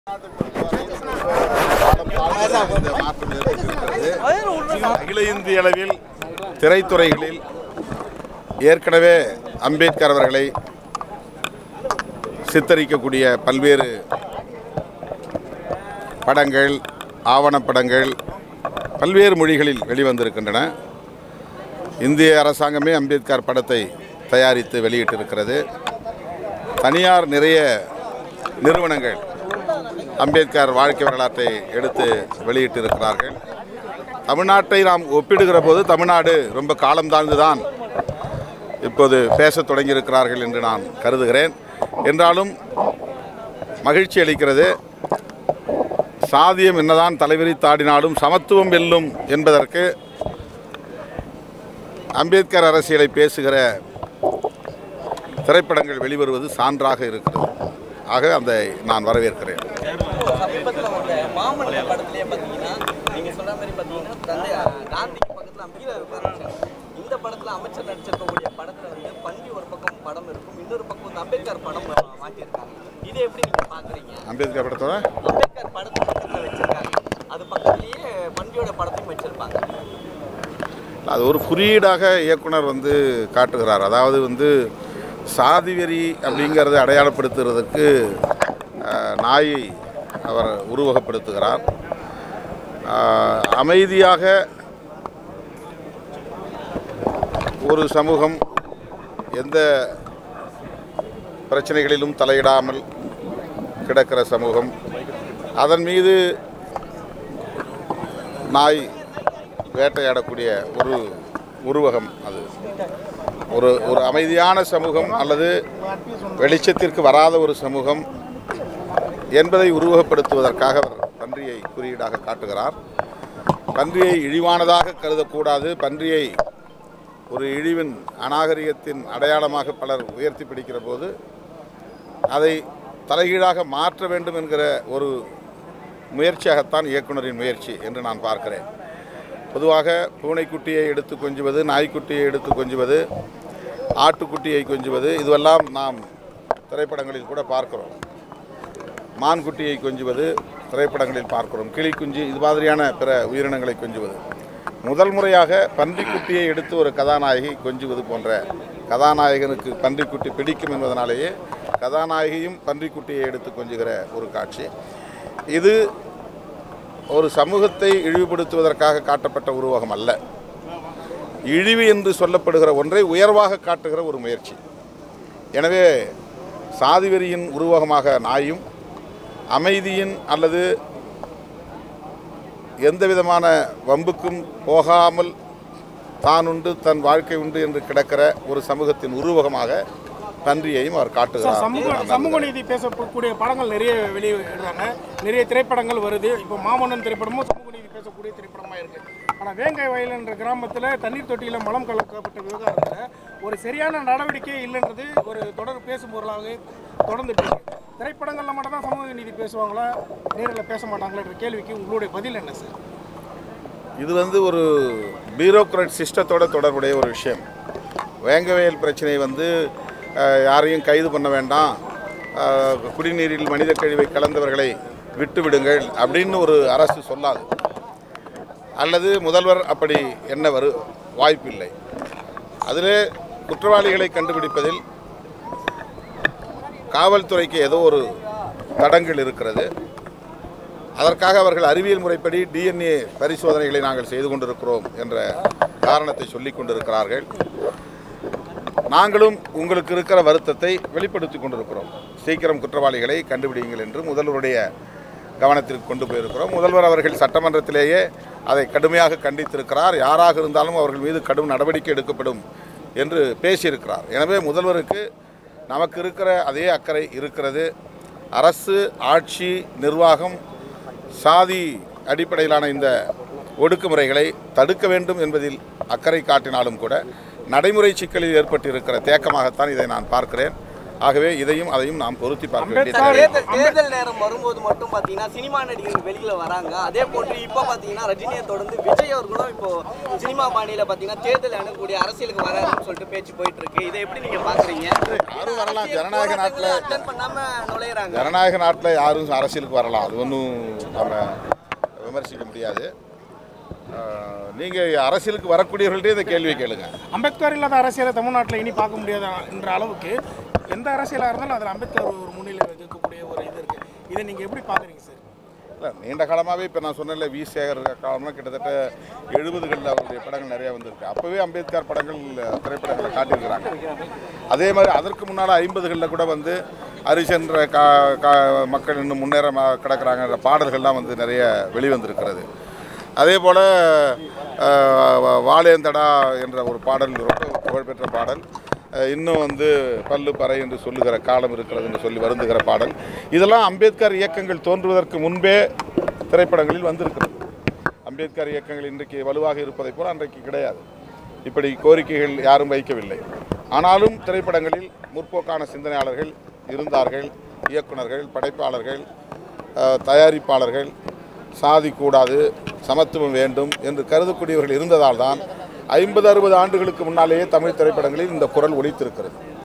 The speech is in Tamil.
மாற்றம் ஏற்பட்டிருக்கிறது. அகில இந்திய அளவில் திரைத்துறைகளில் ஏற்கனவே அம்பேத்கர் அவர்களை சித்தரிக்கக்கூடிய பல்வேறு படங்கள் ஆவணப்படங்கள் பல்வேறு மொழிகளில் வெளிவந்திருக்கின்றன இந்திய அரசாங்கமே அம்பேத்கர் படத்தை தயாரித்து வெளியிட்டிருக்கிறது தனியார் நிறைய நிறுவனங்கள் அம்பேத்கர் வாழ்க்கை வரலாற்றை எடுத்து வெளியிட்டிருக்கிறார்கள் தமிழ்நாட்டை நாம் ஒப்பிடுகிற போது தமிழ்நாடு ரொம்ப காலம் தாழ்ந்துதான் இப்போது பேசத் தொடங்கியிருக்கிறார்கள் என்று நான் கருதுகிறேன் என்றாலும் மகிழ்ச்சி அளிக்கிறது சாதியம் என்னதான் தலைவிரி தாடினாலும் சமத்துவம் வெல்லும் என்பதற்கு அம்பேத்கர் அரசியலை பேசுகிற திரைப்படங்கள் வெளிவருவது சான்றாக இருக்கிறது ஆக அந்த நான் வரவேற்கிறேன் சமீபத்தில் வந்த மாமன்னர் படத்துலயே பார்த்தீங்கன்னா நீங்க சொல்ற மாதிரி பார்த்தீங்கன்னா தந்தை அஹ், காந்திக்கு பக்கத்தில் அம்பீரர் உட்கார்ந்துச்சாங்க இந்த படத்துல அமைச்சர் நடிச்சிருக்கக்கூடிய படத்துல வந்து பண்டி ஒரு பக்கம் படம் இருக்கும் இன்னொரு பக்கம் வந்து அம்பேத்கர் படம் மா- மாட்டியிருக்காங்க இதை எப்படி நீங்க பாக்குறீங்க அம்பேத்கர் படத்தோட அம்பேத்கர் படத்தை பக்கத்துல வச்சிருக்காங்க அது பக்கத்துலயே பண்டியோட படத்தையும் வச்சிருப்பாங்க அது ஒரு குறியீடாக இயக்குனர் வந்து காட்டுகிறார் அதாவது வந்து சாதி வெறி அப்படிங்கிறத அடையாளப்படுத்துறதுக்கு அஹ், நாயை அவர் உருவகப்படுத்துகிறார் அஹ், அமைதியாக ஒரு சமூகம் எந்த பிரச்சனைகளிலும் தலையிடாமல் கிடக்கிற சமூகம் அதன் மீது நாய் வேட்டையாடக்கூடிய ஒரு உருவகம் அது ஒரு ஒரு அமைதியான சமூகம் அல்லது வெளிச்சத்திற்கு வராத ஒரு சமூகம் என்பதை உருவகப்படுத்துவதற்காக அவர் பன்றியை குறியீடாக காட்டுகிறார் பன்றியை இழிவானதாக கருதக்கூடாது பன்றியை ஒரு இழிவின் அநாகரிகத்தின் அடையாளமாக பலர் உயர்த்தி பிடிக்கிற போது அதை தலைகீழாக மாற்ற வேண்டும் என்கிற ஒரு முயற்சியாகத்தான் இயக்குனரின் முயற்சி என்று நான் பார்க்கிறேன் பொதுவாக பூனைக்குட்டியை எடுத்து கொஞ்சுவது நாய்க்குட்டியை எடுத்து கொஞ்சுவது ஆட்டுக்குட்டியை கொஞ்சுவது இதுவெல்லாம் நாம் திரைப்படங்களில் கூட பார்க்கிறோம் மான்குட்டியை கொஞ்சுவது திரைப்படங்களில் பார்க்கிறோம் கிளி குஞ்சு இது மாதிரியான பிற உயிரினங்களை கொஞ்சுவது முதல் முறையாக பன்றிக்குட்டியை எடுத்து ஒரு கதாநாயகி கொஞ்சுவது போன்ற கதாநாயகனுக்கு பன்றிக்குட்டி பிடிக்கும் என்பதனாலேயே கதாநாயகியும் பன்றிக்குட்டியை எடுத்து கொஞ்சுகிற ஒரு காட்சி இது ஒரு சமூகத்தை இழிவுபடுத்துவதற்காக காட்டப்பட்ட உருவகம் அல்ல இழிவு என்று சொல்லப்படுகிற ஒன்றை உயர்வாக காட்டுகிற ஒரு முயற்சி எனவே சாதிவெறியின் உருவகமாக நாயும் அமைதியின் அல்லது எந்த விதமான வம்புக்கும் போகாமல் தான் உண்டு தன் வாழ்க்கை உண்டு என்று கிடக்கிற ஒரு சமூகத்தின் உருவகமாக பன்றியையும் அவர் சார், காட்டுகிறார் சமூக என்று நான் சமூக நம்புகிறேன். நீதி பேசக்கூடிய படங்கள் நிறைய வெளியிடுறாங்க நிறைய திரைப்படங்கள் வருது இப்போ மாமன்னன் திரைப்படமும் சமூக நீதி பேசக்கூடிய திரைப்படமாக இருக்கு ஆனால் வேங்கை வயல் என்ற கிராமத்தில் தண்ணீர் தொட்டியில் மலம் கலக்கப்பட்ட விவகாரத்தில் ஒரு சரியான நடவடிக்கை இல்லைன்றது ஒரு தொடர் பேசும் பொருளாக தொடர்ந்துட்டு இருக்கு திரைப்படங்களில் மட்டும் தான் சமூக நீதி பேசுவாங்களா நேரில் பேச மாட்டாங்களான்ற கேள்விக்கு உங்களுடைய பதில் என்ன சார் இது வந்து ஒரு பியூரோக்ராட் சிஸ்டத்தோட தொடர்புடைய ஒரு விஷயம் வேங்கவயல் பிரச்சனை வந்து அஹ், யாரையும் கைது பண்ண வேண்டாம் அஹ், குடிநீரில் மனித கழிவை கலந்தவர்களை விட்டு விடுங்கள் அப்படின்னு ஒரு அரசு சொல்லாது அல்லது முதல்வர் அப்படி என்ன வரு வாய்ப்பில்லை அதிலே குற்றவாளிகளை கண்டுபிடிப்பதில் காவல்துறைக்கு ஏதோ ஒரு தடங்கள் இருக்கிறது அதற்காக அவர்கள் அறிவியல் முறைப்படி டிஎன்ஏ பரிசோதனைகளை நாங்கள் செய்து கொண்டிருக்கிறோம் என்ற காரணத்தை சொல்லிக் கொண்டிருக்கிறார்கள் நாங்களும் உங்களுக்கு இருக்கிற வருத்தத்தை வெளிப்படுத்தி கொண்டிருக்கிறோம் சீக்கிரம் குற்றவாளிகளை கண்டுபிடியுங்கள் என்று முதல்வருடைய கவனத்திற்கு கொண்டு போயிருக்கிறோம் முதல்வர் அவர்கள் சட்டமன்றத்திலேயே அதை கடுமையாக கண்டித்திருக்கிறார் யாராக இருந்தாலும் அவர்கள் மீது கடும் நடவடிக்கை எடுக்கப்படும் என்று பேசியிருக்கிறார் எனவே முதல்வருக்கு நமக்கு இருக்கிற அதே அக்கறை இருக்கிறது அரசு ஆட்சி நிர்வாகம் சாதி அடிப்படையிலான இந்த ஒடுக்குமுறைகளை தடுக்க வேண்டும் என்பதில் அக்கறை காட்டினாலும் கூட நடைமுறை சிக்கலில் ஏற்பட்டிருக்கிற தேக்கமாகத்தான் இதை நான் பார்க்கிறேன் ஆகவே இதையும் அதையும் நாம் பொருத்தி பார்க்க வேண்டியது அம்பேத்கர் தேவை. தேர்தல் தேர்தல் நேரம் வரும்போது மட்டும் பாத்தீங்கன்னா சினிமா நடிகர்கள் வெளியில வராங்க அதே போன்று இப்ப பாத்தீங்கன்னா ரஜினியை தொடர்ந்து விஜய் அவர்களும் இப்போ சினிமா பாணியில பாத்தீங்கன்னா தேர்தல் அணுகக்கூடிய அரசியலுக்கு வராருன்னு சொல்லிட்டு பேச்சு போயிட்டு இருக்கு இதை எப்படி நீங்க பாக்குறீங்க யாரும் வரலாம் ஜனநாயக நாட்டில் அட்டன் பண்ணாம நுழையறாங்க ஜனநாயக நாட்டில் யாரும் அரசியலுக்கு வரலாம் அது ஒன்றும் நம்ம விமர்சிக்க முடியாது நீங்கள் அரசியலுக்கு வரக்கூடியவர்கள்ட்டே இந்த கேள்வியை கேளுங்க அம்பேத்கர் இல்லாத அரசியலை தமிழ்நாட்டில் இனி பார்க்க முடியாத என்ற அளவுக்கு எந்த அரசியலாக இருந்தாலும் அதில் அம்பேத்கர் ஒரு முன்னிலை வைக்கக்கூடிய ஒரு இது இருக்குது இதை நீங்கள் எப்படி பார்க்குறீங்க சார் இல்லை நீண்ட காலமாகவே இப்போ நான் சொன்னேன்ல வி சேகர் காலம்லாம் கிட்டத்தட்ட எழுபதுகளில் அவருடைய படங்கள் நிறையா வந்திருக்கு அப்போவே அம்பேத்கர் படங்கள் திரைப்படங்களை காட்டியிருக்கிறாங்க அதே மாதிரி அதற்கு முன்னால் ஐம்பதுகளில் கூட வந்து ஹரிச்சந்திர கா கா மக்கள் இன்னும் முன்னேற ம- கிடக்குறாங்கன்ற பாடல்கள்லாம் வந்து நிறைய வெளிவந்திருக்கிறது அதே போல் வாழேந்தடா என்ற ஒரு பாடல் ரொம்ப புகழ்பெற்ற பாடல் அஹ், இன்னும் வந்து பல்லு பறை என்று சொல்லுகிற காலம் இருக்கிறது என்று சொல்லி வருந்துகிற பாடல் இதெல்லாம் அம்பேத்கர் இயக்கங்கள் தோன்றுவதற்கு முன்பே திரைப்படங்களில் வந்திருக்கிறது அம்பேத்கர் இயக்கங்கள் இன்றைக்கு வலுவாக இருப்பதைப் போல அன்றைக்கு கிடையாது இப்படி கோரிக்கைகள் யாரும் வைக்கவில்லை ஆனாலும் திரைப்படங்களில் முற்போக்கான சிந்தனையாளர்கள் இருந்தார்கள் இயக்குனர்கள் படைப்பாளர்கள் அஹ், தயாரிப்பாளர்கள் சாதி கூடாது சமத்துவம் வேண்டும் என்று கருதக்கூடியவர்கள் இருந்ததால் தான் ஐம்பது அறுபது ஆண்டுகளுக்கு முன்னாலேயே தமிழ் திரைப்படங்களில் இந்த குரல் ஒலித்திருக்கிறது